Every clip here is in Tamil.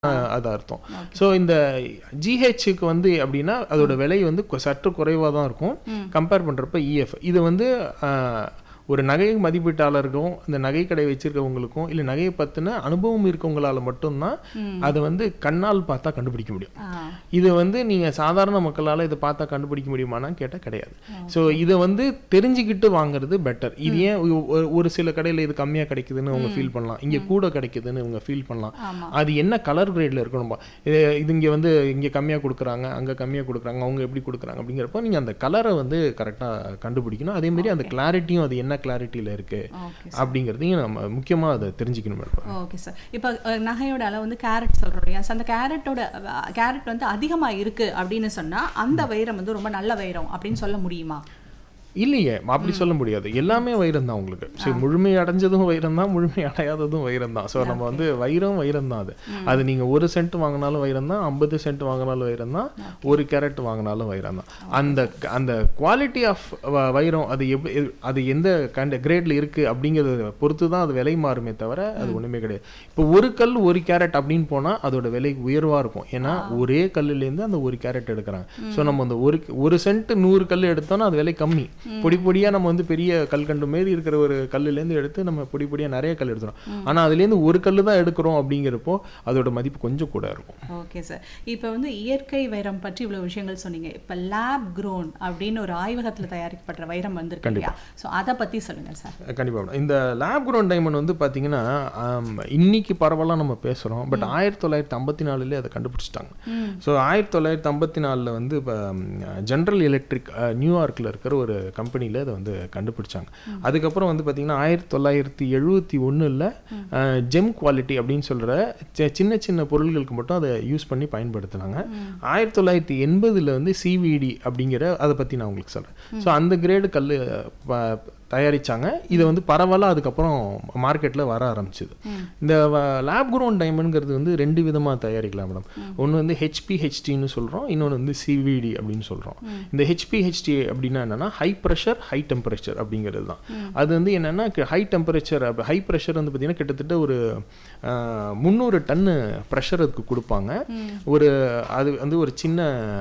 அது அர்த்தம் ஸோ இந்த ஜிஹெச்சுக்கு வந்து அப்படின்னா அதோட விலை வந்து கொ- சற்று குறைவாக தான் இருக்கும் கம்பேர் பண்ணுறப்ப இஎஃப் இது வந்து ஆஹ், ஒரு நகை மதிப்பீட்டாளருக்கும் இந்த நகை கடை வச்சிருக்கவங்களுக்கும் இல்லை நகையை பற்றின அனுபவம் இருக்கவங்களால மட்டும்தான் அதை வந்து கண்ணால் பார்த்தா கண்டுபிடிக்க முடியும் ஆ, இது வந்து நீங்கள் சாதாரண மக்களால் இதை பார்த்தா கண்டுபிடிக்க முடியுமானா கேட்டால் கிடையாது ஸோ இதை வந்து தெரிஞ்சுக்கிட்டு வாங்குறது பெட்டர் இது ஏன் ஒ- ஒ- ஒரு சில கடையில் இது கம்மியாக கிடைக்குதுன்னு அவங்க ஃபீல் பண்ணலாம் இங்கே கூட கிடைக்குதுன்னு இவங்க ஃபீல் பண்ணலாம் ஆமா அது என்ன கலர் கிரேடில் இருக்கணும்பா இது இது இங்கே வந்து இங்கே கம்மியாக கொடுக்குறாங்க அங்கே கம்மியாக கொடுக்குறாங்க அவங்க எப்படி கொடுக்குறாங்க அப்படிங்கிறப்போ நீங்கள் அந்த கலரை வந்து கரெக்டாக கண்டுபிடிக்கணும் அதே மாதிரி அந்த கிளாரிட்டியும் அது என்ன கிளாரிட்டியில் இருக்குது ஓகே அப்படிங்கிறதையும் நம்ம முக்கியமாக அதை தெரிஞ்சுக்கணும் மேடம் ஓகே சார் இப்போ அஹ், நகையோட அளவு வந்து கேரட் சொல்கிறோம் இல்லையா So, அந்த கேரட்டோட கேரட் வந்து அதிகமாக இருக்கு அப்படின்னு சொன்னா அந்த வைரம் வந்து ரொம்ப நல்ல வைரம் அப்படின்னு சொல்ல முடியுமா இல்லையே அப்படி சொல்ல முடியாது எல்லாமே வைரம் தான் உங்களுக்கு சரி முழுமை அடைஞ்சதும் வைரம் தான் முழுமை அடையாததும் வைரம் தான் ஸோ நம்ம வந்து வைரம் வைரம் தான் அது அது நீங்கள் ஒரு சென்ட் வாங்கினாலும் வைரம் தான் ஐம்பது சென்ட் வாங்கினாலும் வைரம் தான் ஒரு கேரட் வாங்கினாலும் வைரம் தான் அந்த அந்த குவாலிட்டி ஆஃப் வைரம் அது எப்படி அது எந்த கண்ட கிரேட்ல இருக்கு அப்படிங்கிறத பொறுத்து தான் அது விலை மாறுமே தவிர அது ஒண்ணுமே கிடையாது இப்போ ஒரு கல் ஒரு கேரட் அப்படின்னு போனா அதோட விலை உயர்வா இருக்கும் ஏன்னா ஒரே கல்லுலேருந்து அந்த ஒரு கேரட் எடுக்கிறாங்க ஸோ நம்ம அந்த ஒரு ஒரு சென்ட் நூறு கல் எடுத்தோம்னா அது விலை கம்மி பொடி பொடியா நம்ம வந்து பெரிய கல்கண்டு மாரி இருக்கிற ஒரு கல்லுலேருந்து எடுத்து நம்ம பொடி பொடியா நிறைய கல் எடுத்துறோம் ஆனா அதுலேருந்து ஒரு கல் தான் எடுக்கிறோம் அப்படிங்கிறப்போ அதோட மதிப்பு கொஞ்சம் கூட இருக்கும் ஓகே சார் இப்போ வந்து இயற்கை வைரம் பற்றி இவ்வளவு விஷயங்கள் சொன்னீங்க இப்போ லேப் க்ரோன் அப்படின்னு ஒரு ஆய்வகத்துல தயாரிக்கப்படுற வைரம் வந்திருக்கு இல்லையா ஸோ அதை பத்தி சொல்லுங்க சார் கண்டிப்பாக மேடம் இந்த லேப் குரோன் டைமண்ட் வந்து பார்த்தீங்கன்னா ஆம், இன்னைக்கு பரவலாக நம்ம பேசுகிறோம் பட் ஆயிரத்தி தொள்ளாயிரத்தி ஐம்பத்தி நாலுலேயே அதை கண்டுபிடிச்சிட்டாங்க ஸோ ஆயிரத்தி தொள்ளாயிரத்தி ஐம்பத்தி நாலில் வந்து இப்போ ஜென்ரல் எலக்ட்ரிக் நியூயார்க்கில் இருக்கிற ஒரு கம்பெனியில் அதை வந்து கண்டுபிடிச்சாங்க அதுக்கப்புறம் வந்து பார்த்தீங்கன்னா ஆயிரத்தி தொள்ளாயிரத்தி எழுபத்தி ஒன்றில் ஜெம் குவாலிட்டி அப்படின்னு சொல்கிற சின்ன சின்ன பொருள்களுக்கு மட்டும் அதை யூஸ் பண்ணி பயன்படுத்துனாங்க ஆயிரத்தி தொள்ளாயிரத்தி எண்பதில் வந்து சிவிடி அப்படிங்கிற அதை பற்றி நான் உங்களுக்கு சொல்கிறேன் ஸோ அந்த கிரேடு கல் தயாரிச்சாங்க இதை வந்து பரவலாக அதுக்கப்புறம் மார்க்கெட்டில் வர ஆரம்பிச்சுது இந்த லேப் குரோன் டைமண்ட்ங்கிறது வந்து ரெண்டு விதமாக தயாரிக்கலாம் மேடம் ஒன்று வந்து ஹெச்பிஹெச்டின்னு சொல்கிறோம் இன்னொன்று வந்து சிவிடி அப்படின்னு சொல்கிறோம் இந்த ஹெச்பிஹெச்டி அப்படின்னா என்னன்னா ஹை ப்ரெஷர் ஹை டெம்பரேச்சர் அப்படிங்கிறது தான் அது வந்து என்னன்னா ஹை டெம்பரேச்சர் ஹை ப்ரெஷர் வந்து பார்த்தீங்கன்னா கிட்டத்தட்ட ஒரு முந்நூறு டன்னு ப்ரெஷர் அதுக்கு கொடுப்பாங்க ஒரு அது வந்து ஒரு சின்ன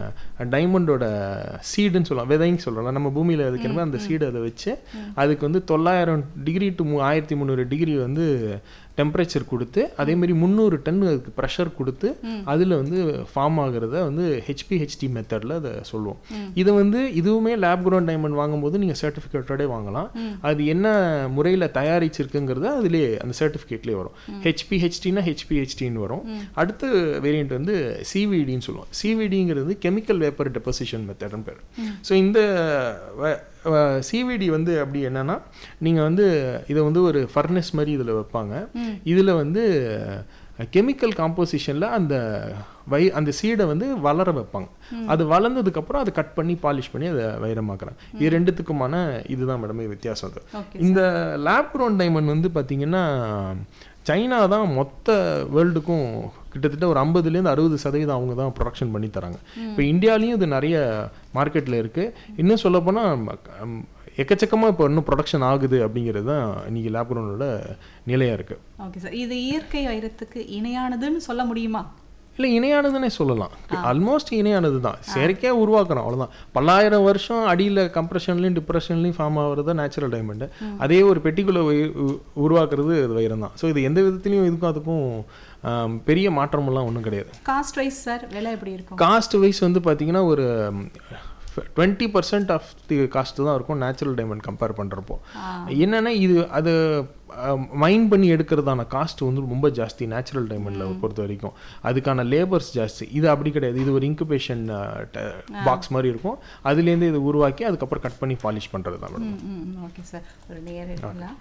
டைமண்டோட சீடுன்னு சொல்லலாம் விதைன்னு சொல்லலாம் நம்ம பூமியில் விதைக்கிறப்ப அந்த சீடு அதை வச்சு அதுக்கு வந்து தொள்ளாயிரம் டிகிரி டு ஆயிரத்தி முந்நூறு டிகிரி வந்து டெம்பரேச்சர் கொடுத்து அதே மாதிரி முந்நூறு டன் அதுக்கு ப்ரெஷர் கொடுத்து அதில் வந்து ஃபார்ம் ஆகுறத வந்து ஹெச்பிஹெச்டி மெத்தடில் அதை சொல்லுவோம் இது வந்து இதுவுமே லேப் குரோன் டைமண்ட் வாங்கும்போது நீங்கள் சர்டிஃபிகேட்டோட வாங்கலாம் அது என்ன முறையில் தயாரிச்சிருக்குங்கிறது அதிலே அந்த சர்டிஃபிகேட்லேயே வரும் ஹெச்பிஹெச்டினா ஹெச்பிஹெச்டின்னு வரும் அடுத்த வேரியண்ட் வந்து சிவிடின்னு சொல்லுவோம் சிவிடிங்கிறது கெமிக்கல் வேப்பர் டெபோசிஷன் மெத்தட்னு பேர் ஸோ இந்த சிவிடி வந்து அப்படி என்னன்னா நீங்கள் வந்து இதை வந்து ஒரு ஃபர்னஸ் மாதிரி இதில் வைப்பாங்க இதில் வந்து கெமிக்கல் காம்போசிஷனில் அந்த வை அந்த சீடை வந்து வளர வைப்பாங்க அது வளர்ந்ததுக்கப்புறம் அதை கட் பண்ணி பாலிஷ் பண்ணி அதை வைரமாக்குறாங்க இது ரெண்டுத்துக்குமான இதுதான் மேடம் வித்தியாசம் அது ஓகே இந்த லேப் குரோன் டைமண்ட் வந்து பார்த்தீங்கன்னா சைனா தான் மொத்த வேர்ல்டுக்கும் கிட்டத்தட்ட ஒரு ஐம்பதுலேருந்து அறுபது சதவீதம் அவங்க தான் ப்ரொடக்ஷன் பண்ணி தராங்க இப்போ இந்தியாலையும் இது நிறைய மார்க்கெட்டில் இருக்குது இன்னும் சொல்லப்போனால் எக்கச்சக்கமாக இப்போ இன்னும் ப்ரொடக்ஷன் ஆகுது அப்படிங்கிறது தான் இன்னைக்கு லேப் குரோனோட நிலையாக இருக்குது ஓகே சார் இது இயற்கை வைரத்துக்கு இணையானதுன்னு சொல்ல முடியுமா இல்லை இணையானதுன்னே சொல்லலாம் ஆல்மோஸ்ட் இணையானது தான் செயற்கையாக உருவாக்குறோம் அவ்வளோதான் பல்லாயிரம் வருஷம் அடியில் கம்ப்ரெஷன்லையும் டிப்ரெஷன்லையும் ஃபார்ம் ஆகுறது தான் நேச்சுரல் டைமண்டு அதே ஒரு பெட்டிக்குள்ளே உருவாக்குறது அது வைரம் தான் ஸோ இது எந்த விதத்துலையும் இதுக்கும் அதுக்கும் ஆம், பெரிய மாற்றமெல்லாம் ஒன்றும் கிடையாது காஸ்ட் வைஸ் சார் விலை எப்படி இருக்கும் காஸ்ட் வைஸ் வந்து பார்த்தீங்கன்னா ஒரு twenty percent of the cost தான் இருக்கும் நேச்சுரல் டைமண்ட் கம்பேர் பண்ணுறப்போ என்னன்னா இது அது மைண்ட் பண்ணி எடுக்கிறதான காஸ்ட் வந்து ரொம்ப ஜாஸ்தி நேச்சுரல் டைமண்டில் பொறுத்த வரைக்கும் அதுக்கான லேபர்ஸ் ஜாஸ்தி இது அப்படி கிடையாது இது ஒரு இன்குபேஷன் பாக்ஸ் மாதிரி இருக்கும் அதுலேருந்து இது உருவாக்கி அதுக்கப்புறம் கட் பண்ணி பாலிஷ் பண்ணுறது தான் மேடம் ம் ம் ஓகே சார் ஒரு நேர் இருக்கலாம்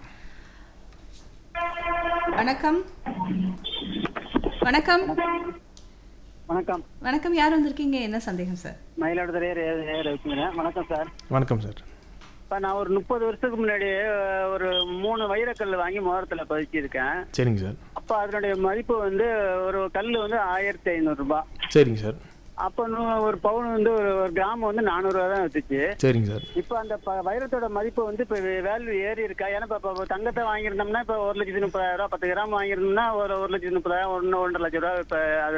வணக்கம் வணக்கம் வணக்கம் வணக்கம் யார் வந்திருக்கீங்க என்ன சந்தேகம் சார் மயிலாடுதுறை ரே- ரே- ரவிக்குமார் வணக்கம் சார் வணக்கம் சார் இப்போ நான் ஒரு முப்பது வருஷத்துக்கு முன்னாடி அஹ், ஒரு மூணு வைரக்கல் வாங்கி மோதிரத்தில் பதிச்சிருக்கேன் சரிங்க சார் அப்போ அதனுடைய மதிப்பு வந்து ஒரு கல் வந்து ஆயிரத்தி ஐநூறுரூபா சரிங்க சார் அப்போ நூ- ஒரு பவுன் வந்து ஒரு ஒரு கிராம் வந்து நானூறுரூவா தான் வித்துச்சு சரிங்க சார் இப்போ அந்த ப- வைரத்தோட மதிப்பு வந்து இப்போ வேல்யூ ஏறி இருக்கா ஏன்னா இப்போ இப்போ தங்கத்தை வாங்கியிருந்தோம்னா இப்போ ஒரு லட்சத்தி முப்பதாயிரம் ரூபா பத்து கிராம் வாங்கியிருந்தோம்னா ஒரு ஒரு லட்சத்தி முப்பதாயிரம் ஒன்று ஒன்றரை லட்ச ரூபா இப்போ